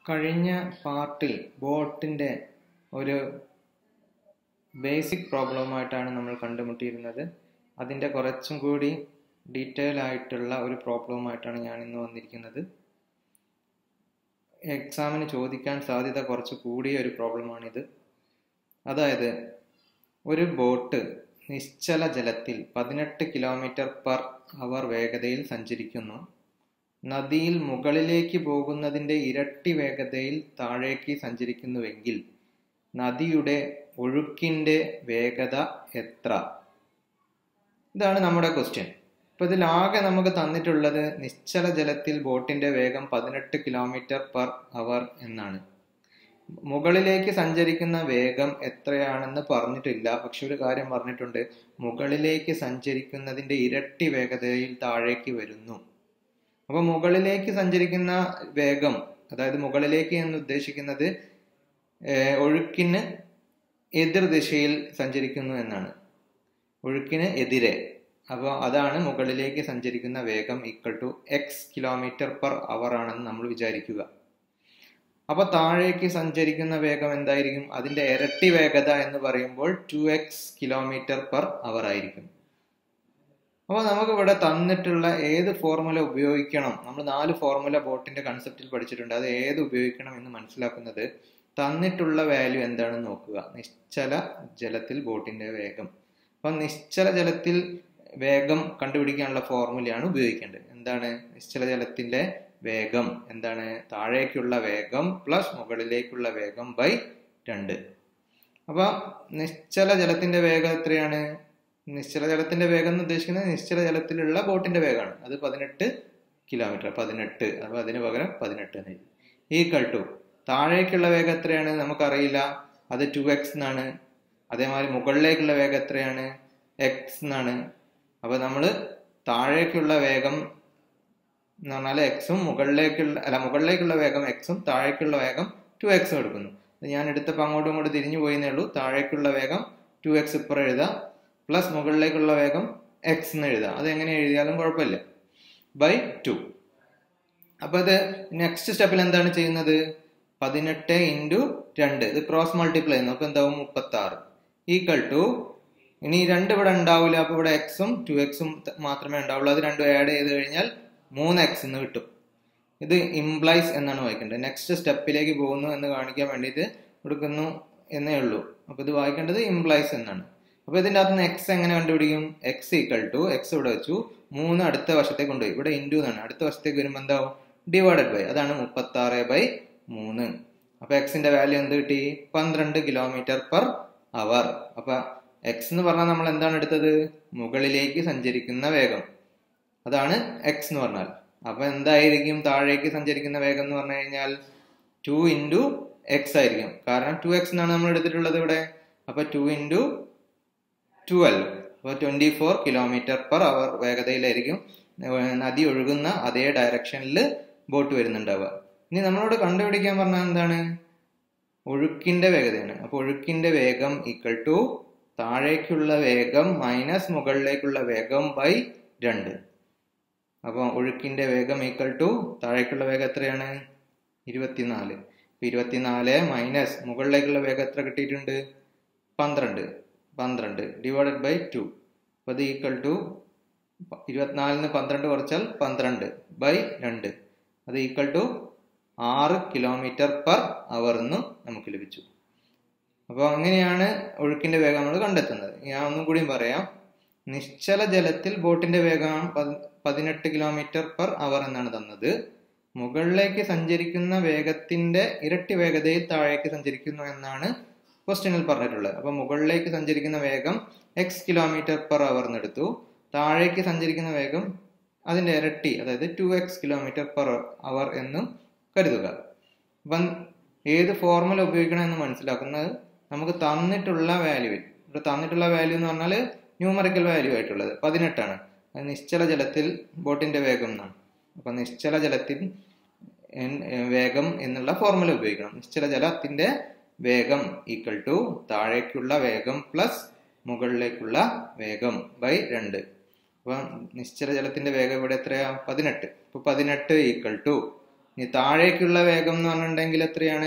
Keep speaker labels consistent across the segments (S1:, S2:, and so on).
S1: കഴിഞ്ഞ പാർട്ടിൽ ബോട്ടിൻ്റെ ഒരു ബേസിക് പ്രോബ്ലമായിട്ടാണ് നമ്മൾ കണ്ടുമുട്ടിയിരുന്നത് അതിൻ്റെ കുറച്ചും കൂടി ഡീറ്റെയിൽ ആയിട്ടുള്ള ഒരു പ്രോബ്ലവുമായിട്ടാണ് ഞാൻ ഇന്ന് വന്നിരിക്കുന്നത് എക്സാമിന് ചോദിക്കാൻ സാധ്യത കുറച്ച് കൂടിയ ഒരു പ്രോബ്ലമാണിത് അതായത് ഒരു ബോട്ട് നിശ്ചല ജലത്തിൽ പതിനെട്ട് കിലോമീറ്റർ പെർ അവർ വേഗതയിൽ സഞ്ചരിക്കുന്നു നദിയിൽ മുകളിലേക്ക് പോകുന്നതിൻ്റെ ഇരട്ടി വേഗതയിൽ താഴേക്ക് സഞ്ചരിക്കുന്നുവെങ്കിൽ നദിയുടെ ഒഴുക്കിൻ്റെ വേഗത എത്ര ഇതാണ് നമ്മുടെ ക്വസ്റ്റ്യൻ അപ്പോൾ ഇതിലാകെ നമുക്ക് തന്നിട്ടുള്ളത് നിശ്ചല ജലത്തിൽ ബോട്ടിൻ്റെ വേഗം പതിനെട്ട് കിലോമീറ്റർ പെർ അവർ എന്നാണ് മുകളിലേക്ക് സഞ്ചരിക്കുന്ന വേഗം എത്രയാണെന്ന് പറഞ്ഞിട്ടില്ല പക്ഷെ ഒരു കാര്യം പറഞ്ഞിട്ടുണ്ട് മുകളിലേക്ക് സഞ്ചരിക്കുന്നതിൻ്റെ ഇരട്ടി വേഗതയിൽ താഴേക്ക് വരുന്നു അപ്പോൾ മുകളിലേക്ക് സഞ്ചരിക്കുന്ന വേഗം അതായത് മുകളിലേക്ക് എന്ന് ഉദ്ദേശിക്കുന്നത് ഒഴുക്കിന് എതിർ ദിശയിൽ സഞ്ചരിക്കുന്നു എന്നാണ് ഒഴുക്കിന് എതിരെ അപ്പോൾ അതാണ് മുകളിലേക്ക് സഞ്ചരിക്കുന്ന വേഗം equal to x kilometre per hour ആണെന്ന് നമ്മൾ വിചാരിക്കുക അപ്പോൾ താഴേക്ക് സഞ്ചരിക്കുന്ന വേഗം എന്തായിരിക്കും അതിൻ്റെ ഇരട്ടി വേഗത എന്ന് പറയുമ്പോൾ two x kilometre per hour ആയിരിക്കും അപ്പോൾ നമുക്ക് ഇവിടെ തന്നിട്ടുള്ള ഏത് ഫോർമുല ഉപയോഗിക്കണം നമ്മൾ നാല് ഫോർമുല ബോട്ടിന്റെ കൺസെപ്റ്റിൽ പഠിച്ചിട്ടുണ്ട് അത് ഏത് ഉപയോഗിക്കണം എന്ന് മനസ്സിലാക്കുന്നത് തന്നിട്ടുള്ള വാല്യൂ എന്താണെന്ന് നോക്കുക നിശ്ചല ജലത്തിൽ ബോട്ടിന്റെ വേഗം അപ്പം നിശ്ചല ജലത്തിൽ വേഗം കണ്ടുപിടിക്കാനുള്ള ഫോർമുലയാണ് ഉപയോഗിക്കേണ്ടത് എന്താണ് നിശ്ചല ജലത്തിന്റെ വേഗം എന്താണ് താഴേക്കുള്ള വേഗം പ്ലസ് മുകളിലേക്കുള്ള വേഗം ബൈ രണ്ട് അപ്പൊ നിശ്ചല ജലത്തിന്റെ വേഗം എത്രയാണ് നിശ്ചല ജലത്തിന്റെ വേഗം എന്ന് ഉദ്ദേശിക്കുന്നത് നിശ്ചല ജലത്തിലുള്ള ബോട്ടിന്റെ വേഗമാണ് അത് പതിനെട്ട് കിലോമീറ്റർ പതിനെട്ട് അപ്പൊ അതിന് പകരം പതിനെട്ട് എന്ന് ഈക്വൽ ടു താഴേക്കുള്ള വേഗം എത്രയാണ് നമുക്കറിയില്ല അത് ടു എക്സ് എന്നാണ് അതേമാതിരി മുകളിലേക്കുള്ള വേഗം എത്രയാണ് എക്സ് എന്നാണ് അപ്പൊ നമ്മൾ താഴേക്കുള്ള വേഗം എന്ന് പറഞ്ഞാൽ എക്സും മുകളിലേക്കുള്ള അല്ല മുകളിലേക്കുള്ള വേഗം എക്സും താഴേക്കുള്ള വേഗം ടു എക്സും എടുക്കുന്നു ഞാൻ എടുത്തപ്പോൾ അങ്ങോട്ടും ഇങ്ങോട്ടും തിരിഞ്ഞു പോയിന്നേ ഉള്ളൂ താഴേക്കുള്ള വേഗം ടു എക്സ് ഇപ്പുറം എഴുതാം പ്ലസ് മുകളിലേക്കുള്ള വേഗം എക്സ് എന്ന് എഴുതാം അത് എങ്ങനെ എഴുതിയാലും കുഴപ്പമില്ല ബൈ ടു അപ്പൊ അത് നെക്സ്റ്റ് സ്റ്റെപ്പിൽ എന്താണ് ചെയ്യുന്നത് പതിനെട്ട് ഇൻറ്റു രണ്ട് ഇത് ക്രോസ് മൾട്ടിപ്ലൈ ചെയ്യുന്നു അപ്പൊ എന്താവും മുപ്പത്തി ആറ് ഈക്വൽ ടു ഇനി രണ്ട് ഇവിടെ ഉണ്ടാവില്ല അപ്പൊ ഇവിടെ എക്സും ടു എക്സും മാത്രമേ ഉണ്ടാവുള്ളൂ അത് രണ്ടും ആഡ് ചെയ്ത് കഴിഞ്ഞാൽ മൂന്ന് എക്സ് എന്ന് കിട്ടും ഇത് ഇംപ്ലൈസ് എന്നാണ് വായിക്കേണ്ടത് നെക്സ്റ്റ് സ്റ്റെപ്പിലേക്ക് പോകുന്നു എന്ന് കാണിക്കാൻ വേണ്ടിയിട്ട് കൊടുക്കുന്നു എന്നേ ഉള്ളൂ അപ്പൊ ഇത് വായിക്കേണ്ടത് ഇംപ്ലൈസ് എന്നാണ് അപ്പൊ ഇതിന്റെ അകത്ത് നിന്ന് എക്സ് എങ്ങനെ കണ്ടുപിടിക്കും എക്സ് ഈക്വൽ ടു എക്സ് ഇവിടെ വെച്ചു മൂന്ന് അടുത്ത വശത്തേക്ക് കൊണ്ടുപോയി ഇവിടെ ഇൻറ്റു എന്നാണ് അടുത്ത വശത്തേക്ക് വരുമ്പോൾ എന്താവും ഡിവൈഡഡ് ബൈ അതാണ് മുപ്പത്തി ആറ് ബൈ മൂന്ന് അപ്പൊ എക്സിന്റെ വാല്യൂ എന്ത് കിട്ടി പന്ത്രണ്ട് കിലോമീറ്റർ പെർ അവർ അപ്പൊ എക്സ് എന്ന് പറഞ്ഞാൽ നമ്മൾ എന്താണ് എടുത്തത് മുകളിലേക്ക് സഞ്ചരിക്കുന്ന വേഗം അതാണ് എക്സ് എന്ന് പറഞ്ഞാൽ അപ്പൊ എന്തായിരിക്കും താഴേക്ക് സഞ്ചരിക്കുന്ന വേഗം എന്ന് പറഞ്ഞു കഴിഞ്ഞാൽ ടു ഇൻറ്റു എക്സ് ആയിരിക്കും കാരണം ടു എക്സ് എന്നാണ് നമ്മൾ എടുത്തിട്ടുള്ളത് ഇവിടെ അപ്പൊ ടു ഇൻറ്റു ട്വൽവ് അപ്പോൾ twenty four kilometre per hour വേഗതയിലായിരിക്കും നദി ഒഴുകുന്ന അതേ ഡയറക്ഷനിൽ ബോട്ട് വരുന്നുണ്ടാവുക ഇനി നമ്മളോട് കണ്ടുപിടിക്കാൻ പറഞ്ഞാൽ എന്താണ് ഒഴുക്കിന്റെ വേഗതയാണ് അപ്പോൾ ഒഴുക്കിന്റെ വേഗം ഈക്വൽ ടു താഴേക്കുള്ള വേഗം മൈനസ് മുകളിലേക്കുള്ള വേഗം ബൈ രണ്ട് അപ്പോൾ ഒഴുക്കിന്റെ വേഗം ഈക്വൽ ടു താഴേക്കുള്ള വേഗം എത്രയാണ് ഇരുപത്തിനാല് ഇരുപത്തിനാല് മൈനസ് മുകളിലേക്കുള്ള വേഗം എത്ര കിട്ടിയിട്ടുണ്ട് പന്ത്രണ്ട് പന്ത്രണ്ട് ഡിവൈഡഡ് ബൈ ടു അപ്പോൾ അത് ഈക്വൽ ടു ഇരുപത്തിനാലിന് പന്ത്രണ്ട് കുറച്ചാൽ പന്ത്രണ്ട് ബൈ രണ്ട് അത് ഈക്വൽ ടു ആറ് കിലോമീറ്റർ പെർ അവർ എന്ന് നമുക്ക് ലഭിച്ചു അപ്പോൾ അങ്ങനെയാണ് ഒഴുക്കിന്റെ വേഗം നമ്മൾ കണ്ടെത്തുന്നത് ഞാൻ ഒന്നും കൂടിയും പറയാം നിശ്ചല ജലത്തിൽ ബോട്ടിന്റെ വേഗം പതിനെട്ട് കിലോമീറ്റർ പെർ അവർ എന്നാണ് തന്നത് മുകളിലേക്ക് സഞ്ചരിക്കുന്ന വേഗത്തിന്റെ ഇരട്ടി വേഗതയിൽ താഴേക്ക് സഞ്ചരിക്കുന്നു എന്നാണ് ക്വസ്റ്റ്യനിൽ പറഞ്ഞിട്ടുള്ളത് അപ്പൊ മുകളിലേക്ക് സഞ്ചരിക്കുന്ന വേഗം എക്സ് കിലോമീറ്റർ പെർ അവർ എന്നെടുത്തു താഴേക്ക് സഞ്ചരിക്കുന്ന വേഗം അതിന്റെ ഇരട്ടി അതായത് two x kilometre per hour എന്നും കരുതുക അപ്പം ഏത് ഫോർമുല ഉപയോഗിക്കണം എന്ന് മനസ്സിലാക്കുന്നത് നമുക്ക് തന്നിട്ടുള്ള വാല്യൂ ഇവിടെ തന്നിട്ടുള്ള വാല്യൂ എന്ന് പറഞ്ഞാൽ ന്യൂമറിക്കൽ വാല്യൂ ആയിട്ടുള്ളത് പതിനെട്ടാണ് അത് നിശ്ചല ജലത്തിൽ ബോട്ടിന്റെ വേഗം എന്നാണ് അപ്പൊ നിശ്ചല ജലത്തിൽ വേഗം എന്നുള്ള ഫോർമുല ഉപയോഗിക്കണം നിശ്ചല ജലത്തിന്റെ വേഗം ഈക്വൽ ടു താഴേക്കുള്ള വേഗം പ്ലസ് മുകളിലേക്കുള്ള വേഗം ബൈ രണ്ട് അപ്പൊ നിശ്ചല ജലത്തിന്റെ വേഗം ഇവിടെ എത്രയാ പതിനെട്ട് അപ്പൊ പതിനെട്ട് ഈക്വൽ ടു ഇനി താഴേക്കുള്ള വേഗം എന്ന് പറഞ്ഞിട്ടുണ്ടെങ്കിൽ എത്രയാണ്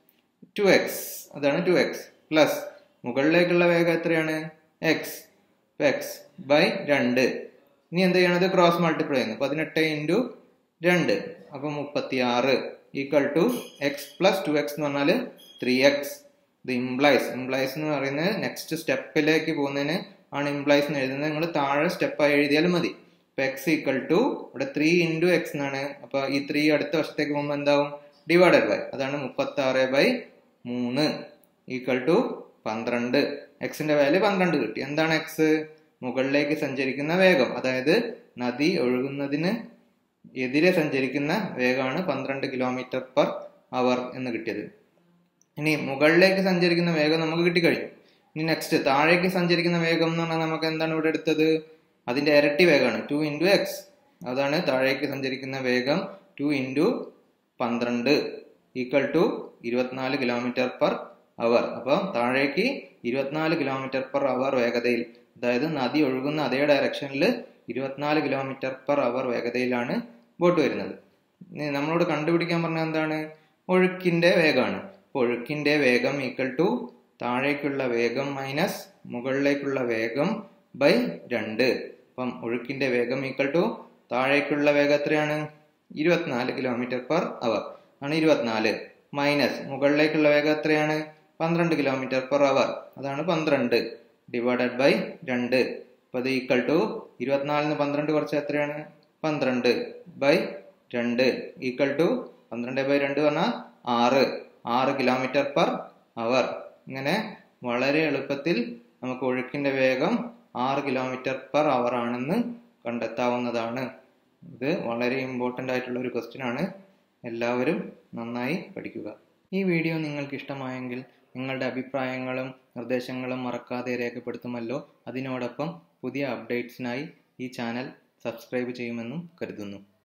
S1: ടു എക്സ് അതാണ് ടു എക്സ് പ്ലസ് മുകളിലേക്കുള്ള വേഗം എത്രയാണ് എക്സ് എക്സ് ബൈ രണ്ട് ഇനി എന്ത് ചെയ്യണത് ക്രോസ് മൾട്ടിപ്ലൈ ചെയ്യുന്നു പതിനെട്ട് ഇൻറ്റു രണ്ട് അപ്പം മുപ്പത്തി ആറ് equal to x plus two x എന്ന് പറഞ്ഞാൽ ത്രീ എക്സ് ഇത് ഇംപ്ലൈസ് ഇംപ്ലൈസ് എന്ന് പറയുന്നത് നെക്സ്റ്റ് സ്റ്റെപ്പിലേക്ക് പോകുന്നതിന് ആണ് ഇംപ്ലൈസ് എന്ന് എഴുതുന്നത് നിങ്ങൾ താഴെ സ്റ്റെപ്പായി എഴുതിയാലും മതി ഇപ്പൊ എക്സ് ഈക്വൽ ടു ഇവിടെ ത്രീ ഇൻറ്റു എക്സ് എന്നാണ് അപ്പൊ ഈ ത്രീ അടുത്ത വശത്തേക്ക് പോകുമ്പോൾ എന്താവും ഡിവൈഡഡ് ബൈ അതാണ് മുപ്പത്തി ആറ് ബൈ മൂന്ന് ഈക്വൽ ടു പന്ത്രണ്ട് എക്സിന്റെ വാല്യൂ പന്ത്രണ്ട് കിട്ടി എന്താണ് എക്സ് മുകളിലേക്ക് സഞ്ചരിക്കുന്ന വേഗം അതായത് നദി ഒഴുകുന്നതിന് എതിരെ സഞ്ചരിക്കുന്ന വേഗമാണ് പന്ത്രണ്ട് കിലോമീറ്റർ പെർ അവർ എന്ന് കിട്ടിയത് ഇനി മുകളിലേക്ക് സഞ്ചരിക്കുന്ന വേഗം നമുക്ക് കിട്ടിക്കഴിഞ്ഞു ഇനി നെക്സ്റ്റ് താഴേക്ക് സഞ്ചരിക്കുന്ന വേഗം എന്ന് പറഞ്ഞാൽ നമുക്ക് എന്താണ് ഇവിടെ എടുത്തത് അതിന്റെ ഇരട്ടി വേഗമാണ് ടു ഇൻറ്റു എക്സ് അതാണ് താഴേക്ക് സഞ്ചരിക്കുന്ന വേഗം ടു ഇൻറ്റു പന്ത്രണ്ട് ഈക്വൽ ടു ഇരുപത്തിനാല് കിലോമീറ്റർ പെർ അവർ അപ്പോൾ താഴേക്ക് ഇരുപത്തിനാല് കിലോമീറ്റർ പെർ അവർ വേഗതയിൽ അതായത് നദി ഒഴുകുന്ന അതേ ഡയറക്ഷനിൽ ഇരുപത്തിനാല് കിലോമീറ്റർ പെർ അവർ വേഗതയിലാണ് ബോട്ട് വരുന്നത് ഇനി നമ്മളോട് കണ്ടുപിടിക്കാൻ പറഞ്ഞാൽ എന്താണ് ഒഴുക്കിന്റെ വേഗമാണ് അപ്പോൾ ഒഴുക്കിന്റെ വേഗം ഈക്വൽ ടു താഴേക്കുള്ള വേഗം മൈനസ് മുകളിലേക്കുള്ള വേഗം ബൈ രണ്ട് അപ്പം ഒഴുക്കിന്റെ വേഗം ഈക്വൽ ടു താഴേക്കുള്ള വേഗം എത്രയാണ് ഇരുപത്തിനാല് കിലോമീറ്റർ പെർ അവർ ആണ് ഇരുപത്തിനാല് മൈനസ് മുകളിലേക്കുള്ള വേഗം എത്രയാണ് പന്ത്രണ്ട് കിലോമീറ്റർ പെർ അവർ അതാണ് പന്ത്രണ്ട് ഡിവൈഡഡ് ബൈ രണ്ട് അപ്പൊ അത് ഈക്വൽ ടു ഇരുപത്തിനാലിന് പന്ത്രണ്ട് കുറച്ച് എത്രയാണ് പന്ത്രണ്ട് ബൈ രണ്ട് ഈക്വൽ ടു പന്ത്രണ്ട് ബൈ രണ്ട് പറഞ്ഞാൽ ആറ് ആറ് കിലോമീറ്റർ പെർ അവർ ഇങ്ങനെ വളരെ എളുപ്പത്തിൽ നമുക്ക് ഒഴുക്കിന്റെ വേഗം ആറ് കിലോമീറ്റർ പെർ അവർ ആണെന്ന് കണ്ടെത്താവുന്നതാണ് ഇത് വളരെ ഇമ്പോർട്ടൻ്റ് ആയിട്ടുള്ള ഒരു ക്വസ്റ്റ്യൻ ആണ് എല്ലാവരും നന്നായി പഠിക്കുക ഈ വീഡിയോ നിങ്ങൾക്ക് ഇഷ്ടമായെങ്കിൽ നിങ്ങളുടെ അഭിപ്രായങ്ങളും നിർദ്ദേശങ്ങളും മറക്കാതെ രേഖപ്പെടുത്തുമല്ലോ അതിനോടൊപ്പം പുതിയ അപ്ഡേറ്റ്സിനായി ഈ ചാനൽ സബ്സ്ക്രൈബ് ചെയ്യുമെന്നും കരുതുന്നു